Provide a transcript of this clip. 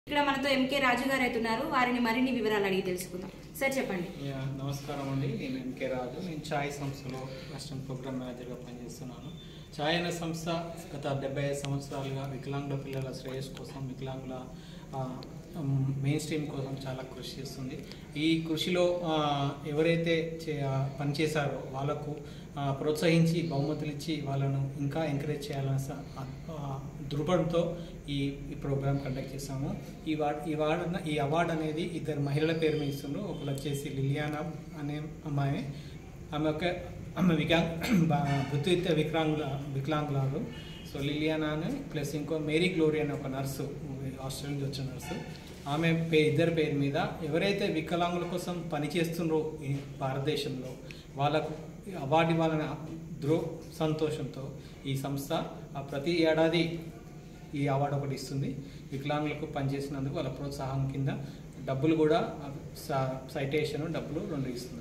ఇక్కడ మనతో ఎంకే రాజు గారు అయితే ఉన్నారు వారిని మరిన్ని వివరాలు అడిగి తెలుసుకుందాం సార్ చెప్పండి యా, నమస్కారం అండి నేను ఎంకే రాజు నేను ఛాయ్ సంస్థలో అసిస్టెంట్ ప్రోగ్రామ్ మేనేజర్గా పనిచేస్తున్నాను ఛాయ్ అనే సంస్థ గత డెబ్బై ఐదు సంవత్సరాలుగా వికలాంగుల పిల్లల శ్రేయస్ కోసం వికలాంగుల మెయిన్ స్ట్రీమ్ కోసం చాలా కృషి చేస్తుంది ఈ కృషిలో ఆ, ఎవరైతే చే ఆ, పనిచేశారో వాళ్ళకు ఆ, ప్రోత్సహించి బహుమతులు ఇచ్చి వాళ్ళను ఇంకా ఎంకరేజ్ చేయాలన్న స- ఆ, దృఢంతో ఈ ఈ ప్రోగ్రామ్ కండక్ట్ చేసాము ఈ వార్డ్ ఈ వార్డ్ ఈ అవార్డు అనేది ఇద్దరు మహిళల పేరు మీద ఇస్తుండ్రు ఒకరు వచ్చేసి లిలియానా అనే అమ్మాయి ఆమె ఒక ఆమె వికలాంగ్ వృత్తిరీత్యా వికలాంగుల వికలాంగులాలు సో లిలియానా అని ప్లస్ ఇంకో మేరీ గ్లోరీ అనే ఒక నర్సు ఆస్ట్రేలియా నుంచి వచ్చిన నర్సు ఆమె పే ఇద్దరి పేరు మీద ఎవరైతే వికలాంగుల కోసం పనిచేస్తుండ్రో ఈ భారతదేశంలో వాళ్ళకు అవార్డు ఇవ్వాలనే దృ సంతోషంతో ఈ సంస్థ ఆ ప్రతి ఏడాది ఈ అవార్డు ఒకటి ఇస్తుంది వికలాంగులకు పనిచేసినందుకు వాళ్ళ ప్రోత్సాహం కింద డబ్బులు కూడా సైటేషన్ డబ్బులు రెండు ఇస్తుంది